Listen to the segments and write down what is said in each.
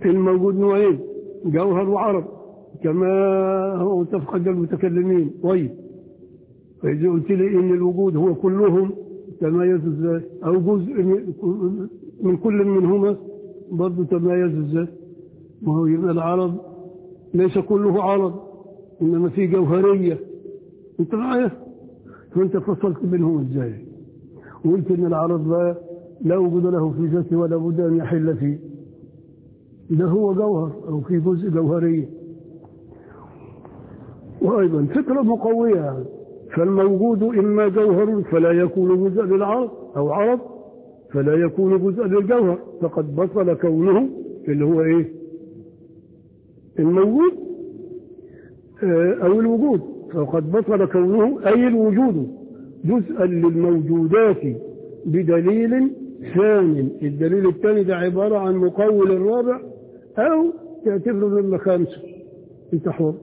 الموجود نوعين جوهر وعرض كما هو متفق عند المتكلمين طيب فإذا قلت لي إن الوجود هو كلهم تمايز ازاي أو جزء من- من كل منهما برضه تمايز ازاي ما هو يبقى العرض ليس كله عرض إنما في جوهرية أنت معايا فأنت فصلت بينهم ازاي وقلت إن العرض لا لا وجود له في ذاته ولا بد أن يحل فيه ده هو جوهر أو في جزء جوهرية وأيضا فكرة مقوية يعني فالموجود إما جوهر فلا يكون جزء للعرض أو عرض فلا يكون جزء للجوهر فقد بطل كونه اللي هو إيه الموجود آه، أو الوجود فقد بطل كونه أي الوجود جزءا للموجودات بدليل ثاني الدليل الثاني ده عبارة عن مقول الرابع أو تعتبره من خامسه انت حر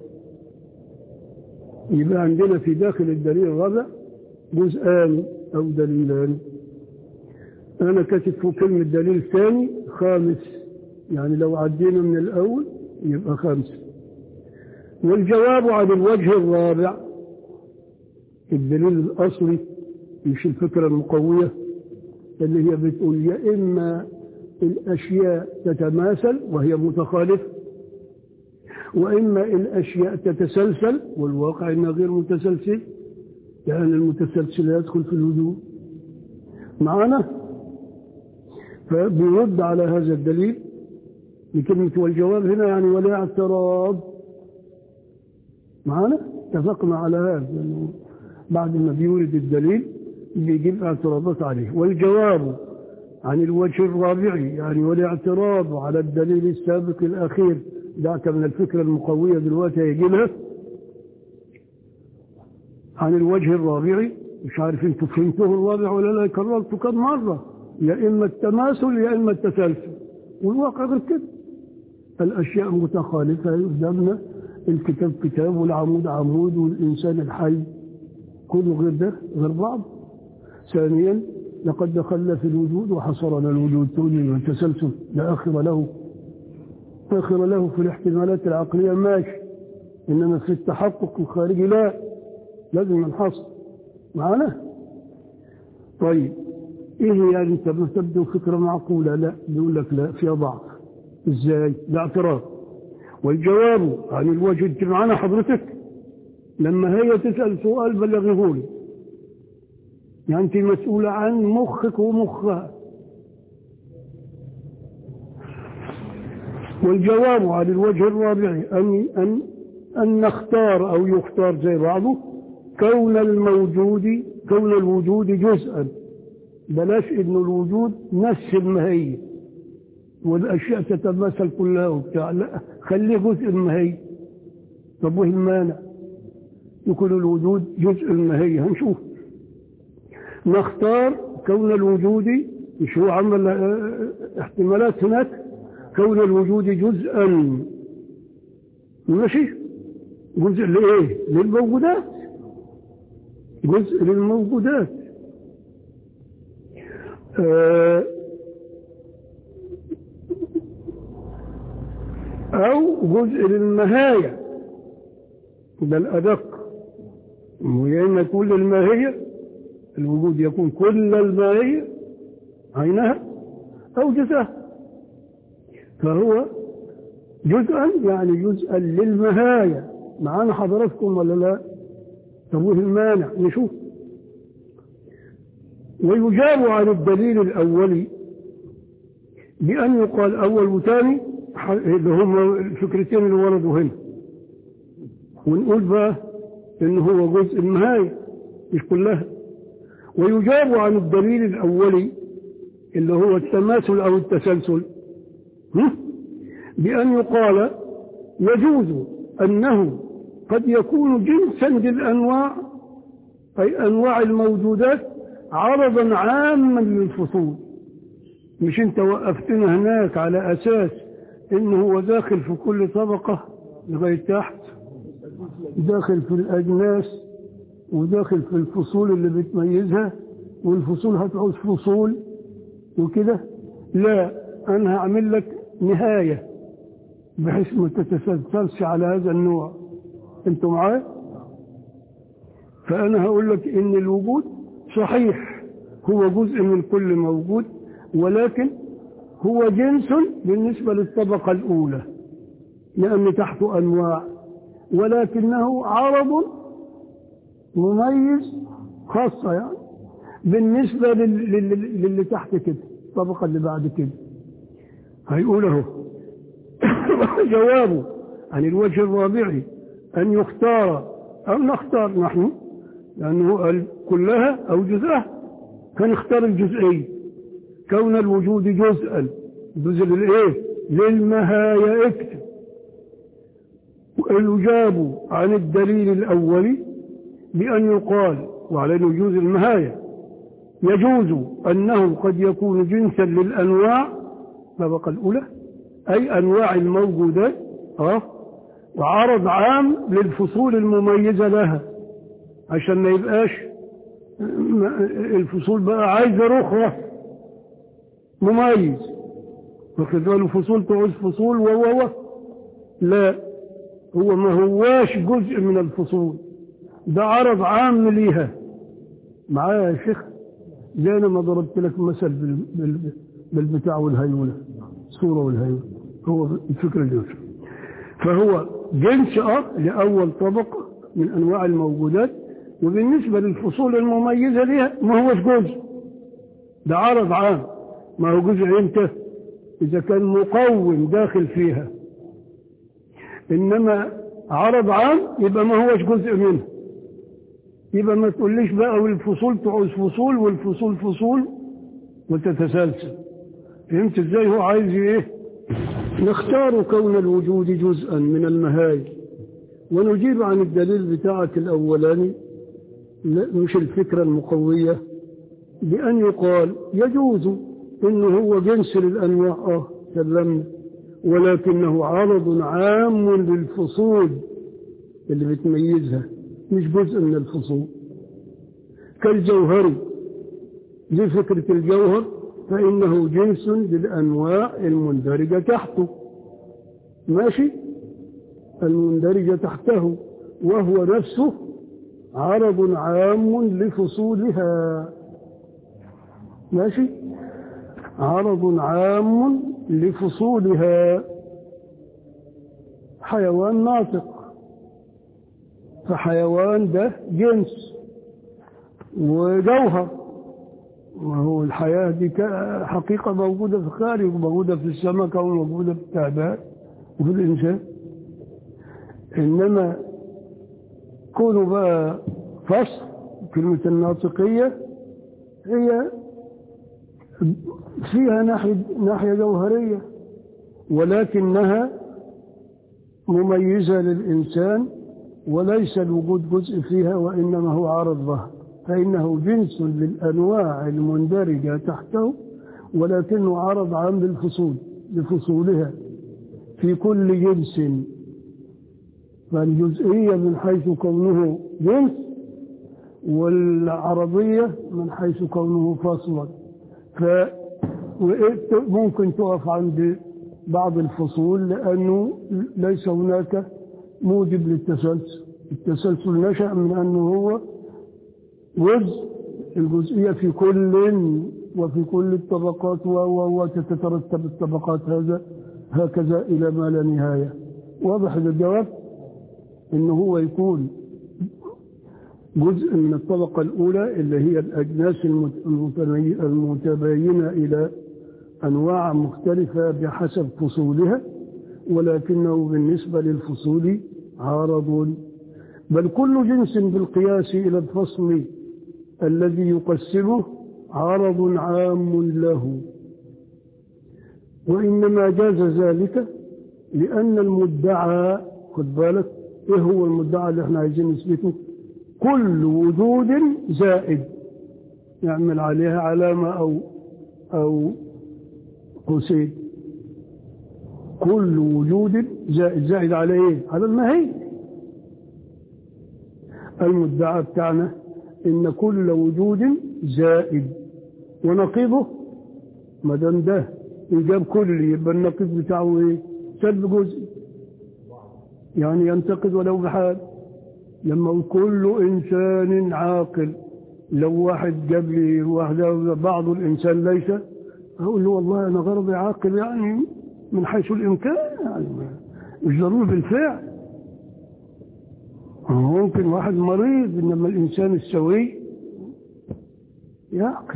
يبقى عندنا في داخل الدليل الرابع جزءان أو دليلان أنا كاتب فوق كلمة دليل ثاني خامس يعني لو عدينا من الأول يبقى خامس والجواب عن الوجه الرابع الدليل الأصلي مش الفكرة المقوية اللي هي بتقول يا إما الأشياء تتماثل وهي متخالفة وإما الأشياء تتسلسل والواقع إنها غير متسلسل لأن المتسلسل لا يدخل في الوجود معنا فبيرد على هذا الدليل بكلمة والجواب هنا يعني ولا اعتراض معنا اتفقنا على هذا لأنه بعد ما بيورد الدليل بيجيب اعتراضات عليه والجواب عن الوجه الرابع يعني والاعتراض على الدليل السابق الأخير دعك من الفكرة المقوية دلوقتي هيجيبها عن الوجه الرابع مش عارف انتوا فهمتوه الرابع ولا لا كررته كم مرة يا إما التماثل يا إما التسلسل والواقع غير كده الأشياء متخالفة قدامنا الكتاب كتاب والعمود عمود والإنسان الحي كله غير ده غير بعض ثانيا لقد دخلنا في الوجود وحصرنا الوجود تولي والتسلسل لا آخر له آخر له في الاحتمالات العقلية ماشي إنما في التحقق الخارجي لا لازم نحصر معنا طيب ايه يعني انت ما تبدو فكرة معقولة لا بيقول لك لا فيها ضعف ازاي ده اعتراض والجواب عن الوجه انت معانا حضرتك لما هي تسأل سؤال بلغه لي يعني انت مسؤولة عن مخك ومخها والجواب عن الوجه الرابع أن, أن, أن نختار أو يختار زي بعضه كون الموجود كون الوجود جزءا بلاش إن الوجود نفس المهية والأشياء تتماثل كلها وبتاع لا خليه جزء المهية طب وين المانع يكون الوجود جزء المهية هنشوف نختار كون الوجود مش هو عمل اه، احتمالات هناك كون الوجود جزءا ماشي جزء لإيه للموجودات جزء للموجودات آه، أو جزء للمهاية ده الأدق ويا إما كل الماهية الوجود يكون كل الماهية عينها أو جزءها فهو جزءا يعني جزءا للمهاية معانا حضراتكم ولا لا طب وإيه المانع نشوف ويجاب عن الدليل الأولي بأن يقال أول وثاني اللي هم الفكرتين اللي وردوا هنا ونقول بقى إن هو جزء النهاية مش كلها ويجاب عن الدليل الأولي اللي هو التماثل أو التسلسل هم؟ بأن يقال يجوز أنه قد يكون جنسا للأنواع أي أنواع الموجودات عرضا عاما للفصول مش انت وقفتنا هناك على أساس انه هو داخل في كل طبقة لغاية تحت داخل في الأجناس وداخل في الفصول اللي بتميزها والفصول هتعوز فصول وكده لا أنا هعمل لك نهاية بحيث ما تتسلسلش على هذا النوع انتوا معايا فانا هقول لك ان الوجود صحيح هو جزء من كل موجود ولكن هو جنس بالنسبة للطبقة الأولى لأن تحته أنواع ولكنه عرض مميز خاصة يعني بالنسبة لل- لل- للي تحت كده الطبقة اللي بعد كده هيقوله جوابه عن الوجه الرابع أن يختار أو نختار نحن لأنه قال كلها أو جزءها فنختار الجزئية كون الوجود جزءا جزء للإيه للمهايا اكتب الإجاب عن الدليل الأول بأن يقال وعلى وجوز المهايا يجوز أنه قد يكون جنسا للأنواع الطبقة الأولى أي أنواع الموجودات أه وعرض عام للفصول المميزة لها عشان ما يبقاش الفصول بقى عايزة رخرة مميز واخد باله فصول تعوز فصول و و و لا هو ما هواش جزء من الفصول ده عرض عام ليها معايا يا شيخ زي انا ما ضربت لك مثل بال- بال- بالبتاع والهيولة الصورة والهيولة هو الفكرة اللي يوصل فهو جنس اه لأول طبقة من أنواع الموجودات وبالنسبة للفصول المميزة ليها ما هوش جزء ده عرض عام ما هو جزء امتى إذا كان مقوم داخل فيها إنما عرض عام يبقى ما هوش جزء منه يبقى ما تقوليش بقى والفصول تعوز فصول والفصول فصول وتتسلسل فهمت ازاي هو عايز ايه نختار كون الوجود جزءا من المهاي ونجيب عن الدليل بتاعك الأولاني لا، مش الفكرة المقوية بأن يقال يجوز إنه هو جنس للأنواع آه سلمنا ولكنه عرض عام للفصول اللي بتميزها مش جزء من الفصول كالجوهري دي فكرة الجوهر فإنه جنس للأنواع المندرجة تحته ماشي المندرجة تحته وهو نفسه عرض عام لفصولها ماشي عرض عام لفصولها حيوان ناطق فحيوان ده جنس وجوهر وهو الحياة دي ك- حقيقة موجودة في الخارج وموجودة في السمكة وموجودة في التعبان وفي الإنسان إنما كونه بقى فصل كلمة الناطقية هي فيها ناحية, ناحية جوهرية ولكنها مميزة للإنسان وليس الوجود جزء فيها وإنما هو عرض ظهر فإنه جنس للأنواع المندرجة تحته ولكنه عرض عام للفصول لفصولها في كل جنس فالجزئية من حيث كونه جنس والعربية من حيث كونه فصلا فممكن تقف عند بعض الفصول لأنه ليس هناك موجب للتسلسل التسلسل نشأ من أنه هو جزء الجزئية في كل وفي كل الطبقات و- و- وتترتب الطبقات هذا هكذا إلى ما لا نهاية واضح الجواب إنه هو يكون جزء من الطبقة الأولى اللي هي الأجناس المت- المتمي- المتباينة إلى أنواع مختلفة بحسب فصولها ولكنه بالنسبة للفصول عارض بل كل جنس بالقياس إلى الفصل الذي يقسمه عرض عام له وإنما جاز ذلك لأن المدعى خد بالك إيه هو المدعى اللي احنا عايزين نثبته كل وجود زائد يعمل عليها علامة أو أو قوسين كل وجود زائد زائد على ايه على المهي المدعى بتاعنا ان كل وجود زائد ونقيضه ما دام ده ايجاب كلي يبقى النقيض بتاعه ايه سلب جزء يعني ينتقد ولو بحال لما كل إنسان عاقل لو واحد جاب لي واحدة بعض الإنسان ليس أقول له والله أنا غرضي عاقل يعني من حيث الإمكان يعني مش ضروري بالفعل ممكن واحد مريض إنما الإنسان السوي يعقل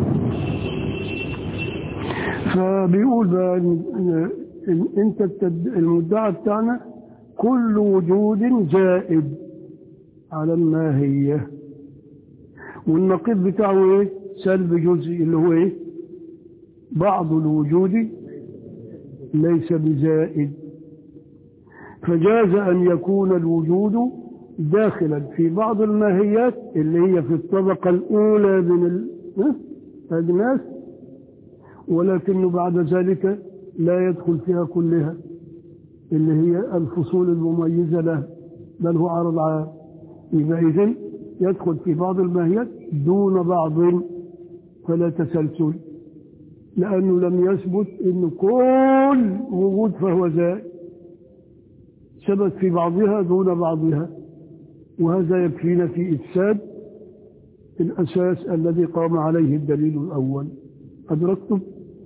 فبيقول بقى إن إن انت التد- المدعى بتاعنا كل وجود زائد على الماهية والنقيض بتاعه ايه سلب جزئي اللي هو ايه بعض الوجود ليس بزائد فجاز ان يكون الوجود داخلا في بعض الماهيات اللي هي في الطبقة الاولى من الاجناس ولكنه بعد ذلك لا يدخل فيها كلها اللي هي الفصول المميزة له بل هو عرض عام يبقى إذن يدخل في بعض الماهيات دون بعض فلا تسلسل لأنه لم يثبت أن كل وجود فهو زائد ثبت في بعضها دون بعضها وهذا يكفينا في إفساد الأساس الذي قام عليه الدليل الأول أدركتم؟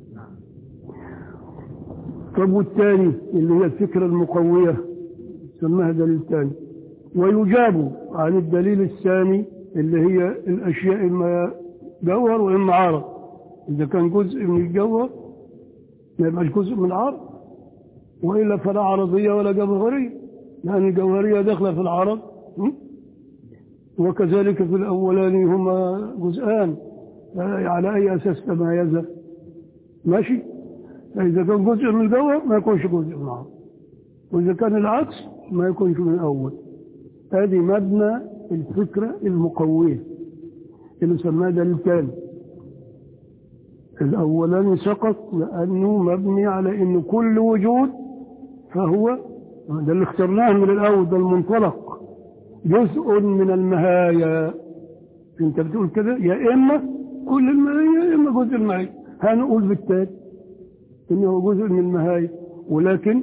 طب والثاني اللي هي الفكرة المقوية سماها دليل ثاني ويجاب عن الدليل الثاني اللي هي الأشياء إما جوهر وإما عرض إذا كان جزء من الجوهر ما يبقاش جزء من العرض وإلا فلا عرضية ولا جوهرية لأن الجوهرية داخلة في العرض م? وكذلك في الأولاني هما جزءان على أي أساس تمايزا ماشي فإذا كان جزء من الجوهر ما يكونش جزء من العرض وإذا كان العكس ما يكونش من الأول هذه مبنى الفكرة المقوية اللي سماها دليل ثاني الأولاني سقط لأنه مبني على أن كل وجود فهو ده اللي اخترناه من الأول ده المنطلق جزء من المهايا انت بتقول كده يا إما كل المهايا يا إما جزء المهايا هنقول بالتالي إنه جزء من المهايا ولكن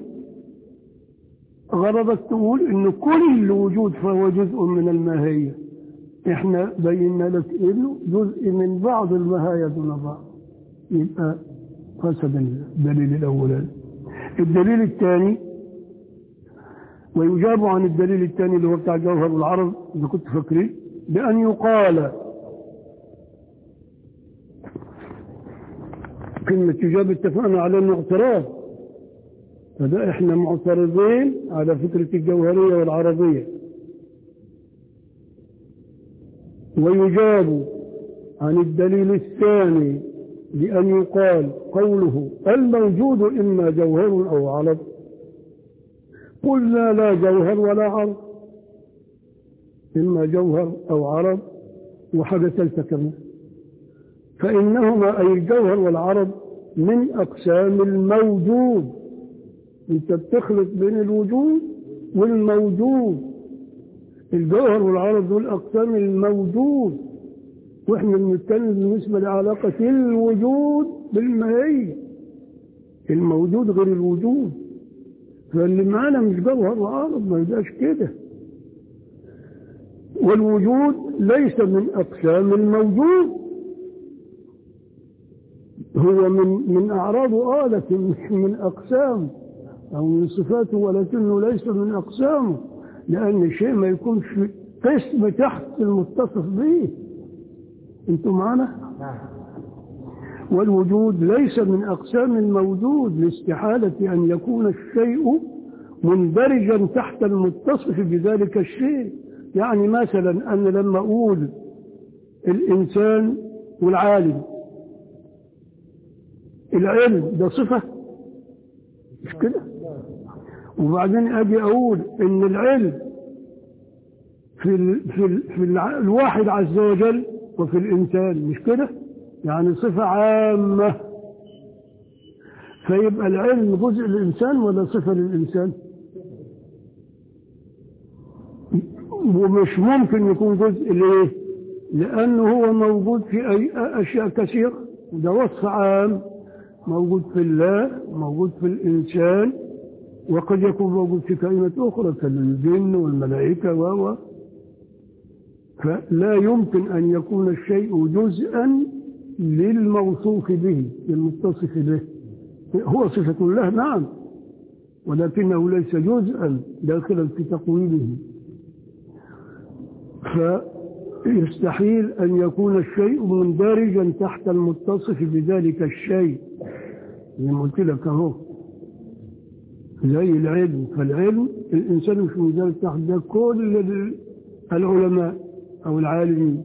غرضك تقول إن كل وجود فهو جزء من الماهية إحنا بينا لك إنه جزء من بعض المهايا دون بعض يبقى فسد الدليل الأولاني الدليل الثاني ويجاب عن الدليل الثاني اللي هو بتاع الجوهر والعرض إذا كنت فاكرين بأن يقال كلمة يجاب اتفقنا على انه اعتراض فده احنا معترضين على فكرة الجوهرية والعربية ويجاب عن الدليل الثاني بأن يقال قوله الموجود إما جوهر أو عرض قلنا لا جوهر ولا عرض إما جوهر أو عرض وحاجة ثالثة كمان فإنهما أي الجوهر والعرض من أقسام الموجود أنت بتخلط بين الوجود والموجود الجوهر والعرض دول أقسام الموجود وإحنا بنتكلم بالنسبة لعلاقة الوجود بالماهية الموجود غير الوجود فاللي معانا مش جوهر وعرض ما يبقاش كده والوجود ليس من أقسام الموجود هو من من أعراضه آه لكن مش من أقسامه أو من صفاته ولكنه ليس من أقسامه لأن الشيء ما يكونش قسم تحت المتصف به أنتم معنا؟ والوجود ليس من أقسام الموجود لاستحالة أن يكون الشيء مندرجا تحت المتصف بذلك الشيء يعني مثلا أنا لما أقول الإنسان والعالم العلم ده صفة مش كده وبعدين أجي أقول إن العلم في ال في ال في الع- الواحد عز وجل وفي الإنسان مش كده يعني صفة عامة فيبقى العلم جزء للإنسان ولا صفة للإنسان ومش ممكن يكون جزء ليه لأنه هو موجود في أي أشياء كثيرة ده وصف عام موجود في الله موجود في الإنسان وقد يكون موجود في كائنات أخرى كالجن والملائكة و فلا يمكن أن يكون الشيء جزءا للموصوف به للمتصف به هو صفة له نعم ولكنه ليس جزءا داخلا في تقويمه فيستحيل أن يكون الشيء مندرجا تحت المتصف بذلك الشيء زي ما قلت لك اهو زي العلم فالعلم الإنسان مش مندرج تحت ده كل العلماء أو العالمين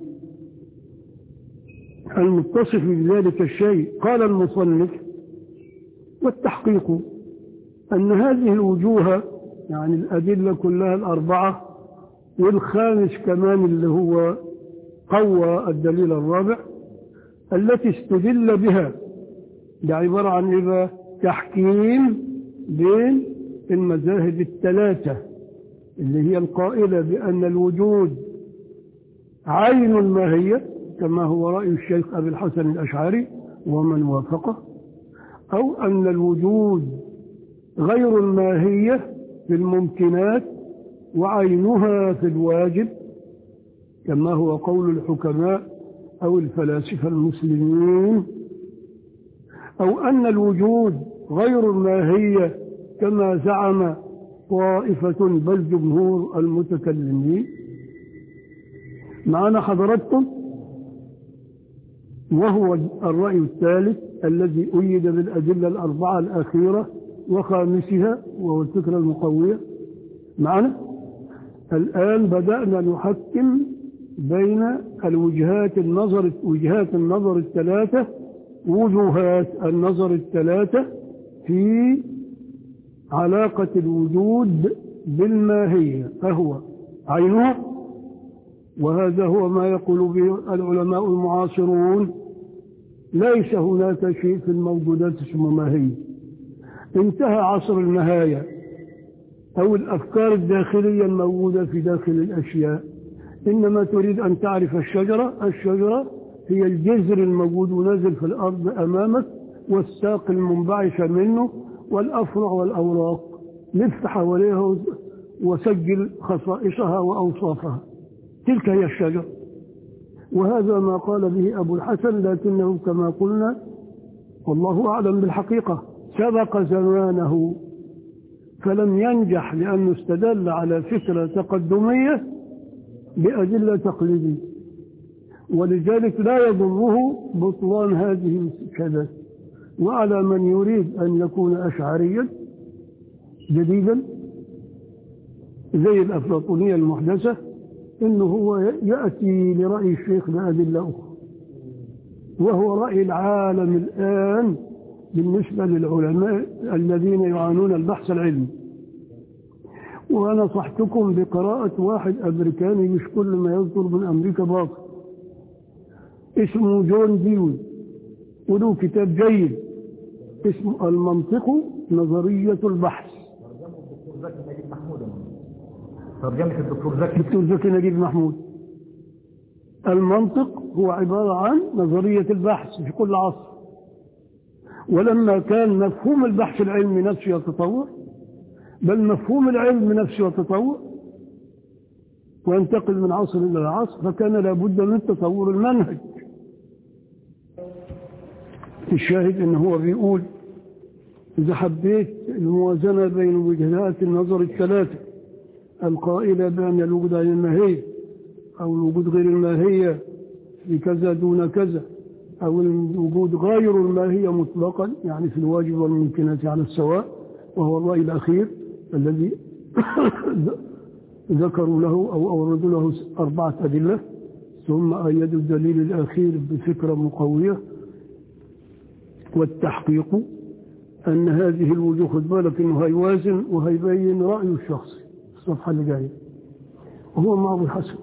المتصف بذلك الشيء قال المصنف والتحقيق أن هذه الوجوه يعني الأدلة كلها الأربعة والخامس كمان اللي هو قوى الدليل الرابع التي استدل بها ده عبارة عن إيه تحكيم بين المذاهب الثلاثة اللي هي القائلة بأن الوجود عين ماهية كما هو رأي الشيخ أبي الحسن الأشعري ومن وافقه أو أن الوجود غير الماهية في الممكنات وعينها في الواجب كما هو قول الحكماء أو الفلاسفة المسلمين أو أن الوجود غير الماهية كما زعم طائفة بل جمهور المتكلمين معنا حضراتكم وهو الرأي الثالث الذي أيد بالأدلة الأربعة الأخيرة وخامسها وهو الفكرة المقوية معنا الآن بدأنا نحكم بين الوجهات النظر وجهات النظر الثلاثة وجهات النظر الثلاثة في علاقة الوجود بالماهية فهو عينه وهذا هو ما يقول به العلماء المعاصرون ليس هناك شيء في الموجودات اسمه ماهية انتهى عصر المهاية أو الأفكار الداخلية الموجودة في داخل الأشياء إنما تريد أن تعرف الشجرة الشجرة هي الجذر الموجود ونازل في الأرض أمامك والساق المنبعثة منه والأفرع والأوراق لف حواليها وسجل خصائصها وأوصافها تلك هي الشجرة وهذا ما قال به أبو الحسن لكنه كما قلنا والله أعلم بالحقيقة سبق زمانه فلم ينجح لأنه استدل على فكرة تقدمية بأدلة تقليدية ولذلك لا يضره بطلان هذه الشهادات وعلى من يريد أن يكون أشعريا جديدا زي الأفلاطونية المحدثة إنه هو يأتي لرأي الشيخ بأدلة أخرى وهو رأي العالم الآن بالنسبة للعلماء الذين يعانون البحث العلمي ونصحتكم بقراءة واحد أمريكاني مش كل ما يصدر من أمريكا باطل اسمه جون ديوي وله كتاب جيد اسمه المنطق نظرية البحث ترجمة الدكتور زكي دكتور زكي نجيب محمود المنطق هو عبارة عن نظرية البحث في كل عصر ولما كان مفهوم البحث العلمي نفسه يتطور بل مفهوم العلم نفسه يتطور وينتقل من عصر إلى عصر فكان لابد من تطور المنهج الشاهد ان هو بيقول إذا حبيت الموازنة بين وجهات النظر الثلاثة القائلة بأن الوجود عن الماهية أو الوجود غير الماهية في كذا دون كذا أو الوجود غير الماهية مطلقا يعني في الواجب والممكنات على السواء وهو الرأي الأخير الذي ذكروا له أو أوردوا له أربعة أدلة ثم أيدوا الدليل الأخير بفكرة مقوية والتحقيق أن هذه الوجوه خد بالك إنه هيوازن وهيبين رأيه الشخصي الصفحة اللي جاية وهو مع أبو الحسن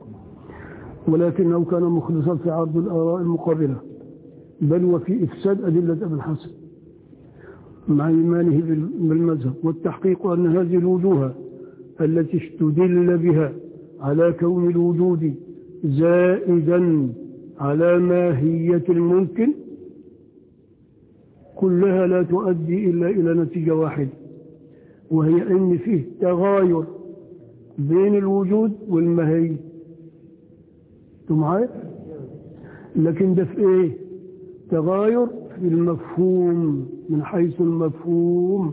ولكنه كان مخلصا في عرض الآراء المقابلة بل وفي إفساد أدلة أبي الحسن مع إيمانه بالمذهب والتحقيق أن هذه الوجوه التي استدل بها على كون الوجود زائدا على ماهية الممكن كلها لا تؤدي إلا إلى نتيجة واحدة وهي ان فيه تغاير بين الوجود والماهية انتوا معايا لكن ده في ايه تغاير في المفهوم من حيث المفهوم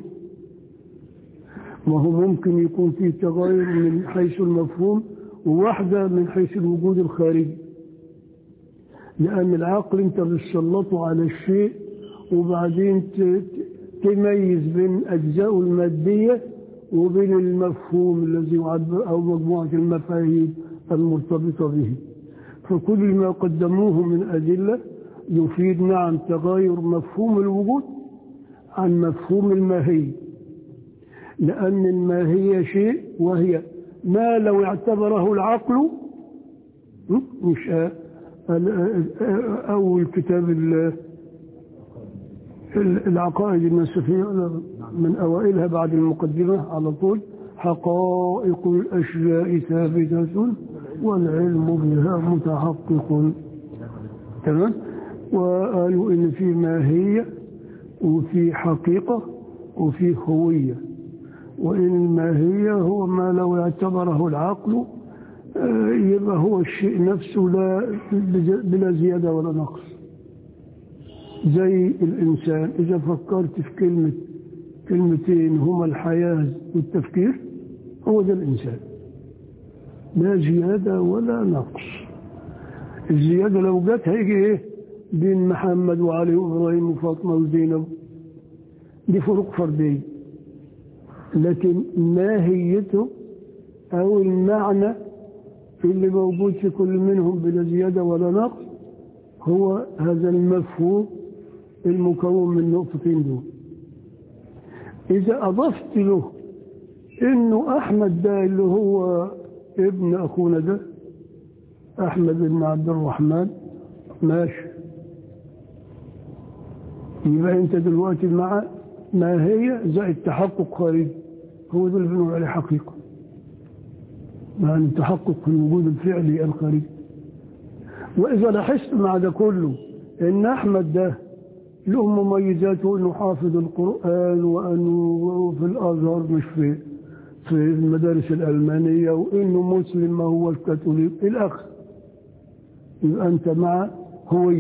ما هو ممكن يكون فيه تغاير من حيث المفهوم وواحدة من حيث الوجود الخارجي لأن العقل أنت بتسلطه على الشيء وبعدين تميز بين أجزاء المادية وبين المفهوم الذي يعبر أو مجموعة المفاهيم المرتبطة به فكل ما قدموه من أدلة يفيد نعم تغاير مفهوم الوجود عن مفهوم الماهية لأن الماهية شيء وهي ما لو اعتبره العقل مش أول كتاب العقائد النسفية من أوائلها بعد المقدمة على طول حقائق الأشياء ثابتة والعلم بها متحقق تمام وقالوا إن في ماهية وفي حقيقة وفي هوية وإن الماهية هو ما لو اعتبره العقل يبقى هو الشيء نفسه لا بلا زيادة ولا نقص زي الإنسان إذا فكرت في كلمة كلمتين هما الحياة والتفكير هو ده الإنسان لا زيادة ولا نقص الزيادة لو جت هيجي إيه بين محمد وعلي وإبراهيم وفاطمة وزينب دي فروق فردية لكن ماهيته أو المعنى اللي موجود في كل منهم بلا زيادة ولا نقص هو هذا المفهوم المكون من النقطتين دول إذا أضفت له إنه أحمد ده اللي هو ابن أخونا ده أحمد بن عبد الرحمن ماشي يبقى أنت دلوقتي مع ما هي زائد تحقق خارجي هو ده اللي بنقول عليه حقيقة يعني التحقق في الوجود الفعلي الخارجي وإذا لاحظت مع ده كله إن أحمد ده له مميزاته انه حافظ القرآن وانه في الازهر مش في في المدارس الألمانية وانه مسلم ما هو الكاثوليك الاخ يبقى انت مع هوي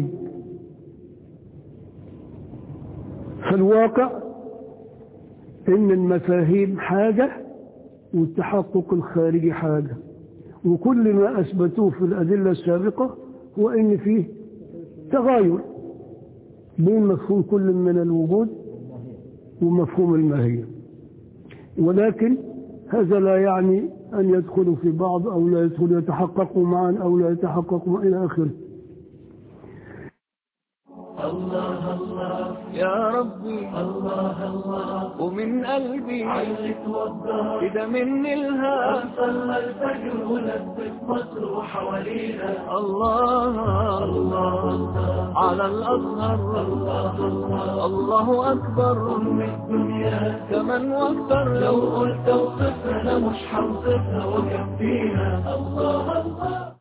فالواقع ان المفاهيم حاجة والتحقق الخارجي حاجة وكل ما اثبتوه في الادلة السابقة هو ان فيه تغاير بين مفهوم كل من الوجود ومفهوم الماهية ولكن هذا لا يعني أن يدخلوا في بعض أو لا يدخلوا يتحققوا معا أو لا يتحققوا إلى آخره الله الله يا ربي الله الله ومن قلبي علت وضح كده مني الهام صلى الفجر ولبس مصر وحوالينا الله الله على الأزهر الله الله الله أكبر أم الدنيا كمان واكتر لو قلت اوصفها أنا مش هوصفها وكفيها الله الله